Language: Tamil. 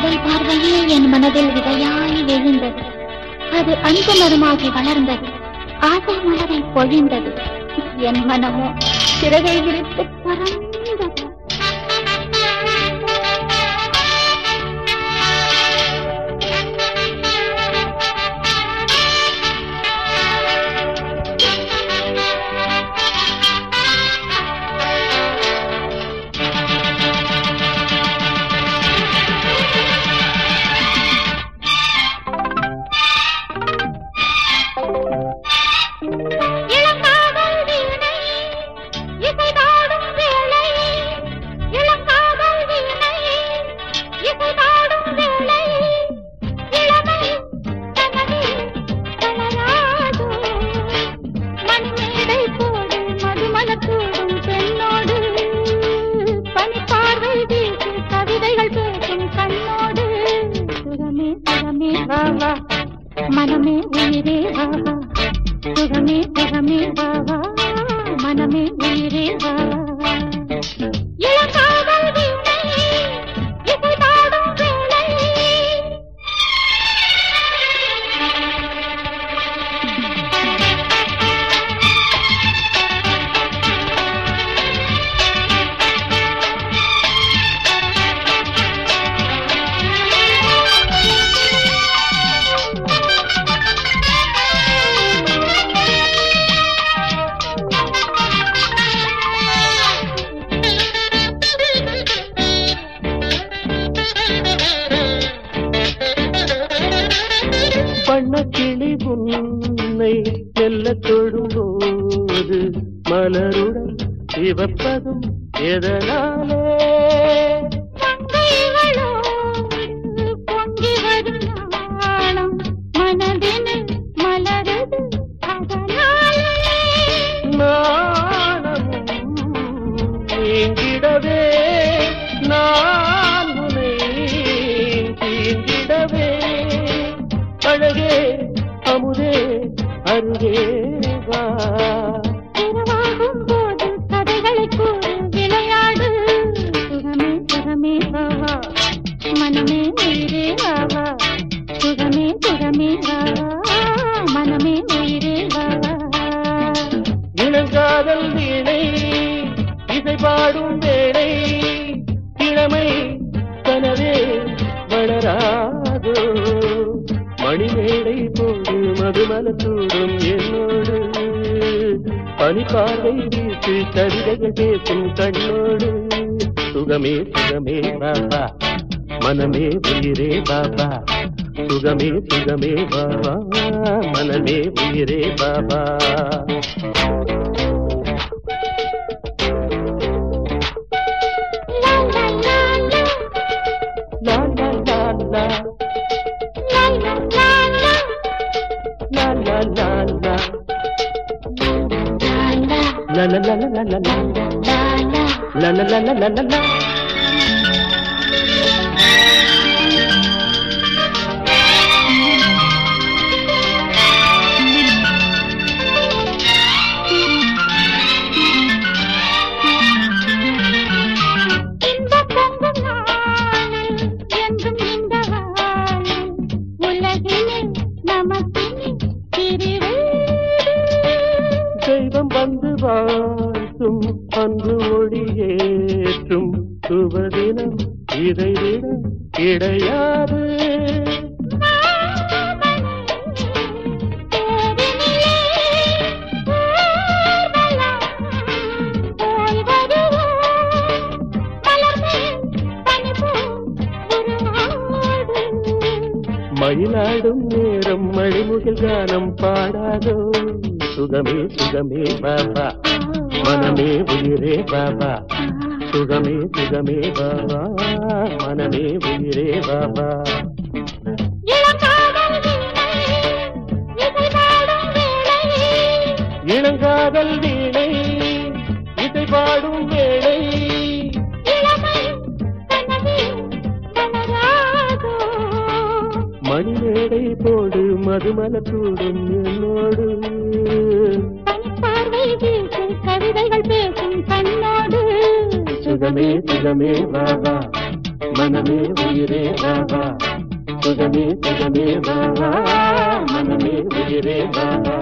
உங்கள் பார்வையே என் மனதில் விதையாய் விழுந்தது அது அன்பு மரமாகி வளர்ந்தது ஆசை மலரை பொழிந்தது என் மனமோ சிறகை விரித்து பறந்தது இளங்காதல் வீணை இசைபாடும் வேளை இளங்காதல் வீணை இசைபாடும் வேளை இளமை கனவே கலராதோ மணிமேடை போடு மதுமலத்தோடும் பெண்ணோடு பனிப்பார்வை வீசி கவிதைகள் பேசும் கண்ணோடு சுகமே சுகமே வா வா மனமே உயிரே வா வா சுகமே சுகமே வா வா மனமே உயிரே வா இளங்காதல் வீணை இசை பாடும் வேளை வண்ணக்கிளி உன்னை மெல்ல தொழும்போது மலருடன் சிவப்பதும் எதனாலே மங்கைகளோடு பொங்கி வரும் நாணம் மனதினில் மலருது அதனாலே நாணமும் நீங்கிடவே நான் உனை தீங்கிடவே அழகே அமுதே அருகே வா இரவாகும் போது கதைகளை கூறு விளையாடு சுகமே சுகமே வாவா மனமே உயிரே வாவா சுகமே சுகமே வாவா மனமே உயிரே வாவா இளங்காதல் வீணை இசை பாடும் வேளை இளமை கனவே வளராதோ மணிமேடை போடு மதுமலத்தூடும் என்னோடு பனிப்பார்வை வீசி கவிதைகள் பேசும் கண்ணோடு சுகமே சுகமே பாபா மனமே உயிரே பாபா சுகமே சுகமே பாபா மனமே உயிரே பாபா லா லா லா லா லா லா லா லா லா லா லா லா லா லா லா லா லா லா La la la la la la லா லா la la la la la la la இன்பப் பொங்கும் நாளில் என்றும் இந்த வாழில் உலகினில் நமக்கினி பிரிவேது. தெய்வம் வந்து வாழ்த்தும் அன்பு ஒளியேற்றும் சுபதினம் இதை விட கிடையாது மயிலாடும் நேரம் மணிமுகில் கானம் பாடாதோ சுகமே சுகமே பாபா மனமே உயிரே பாபா சுகமே சுகமே பாபா மனமே உயிரே பாபா இளங்காதல் வீணை இசை பாடும் வேளை மணிமேடை போடு மதுமலத்தூடும் என்னோடு கவிதைகள் பேசும் கண்ணோடு சுகமே சுகமே பாபா மனமே உயிரே பாபா சுகமே சுகமே பாபா மனமே உயிரே பாபா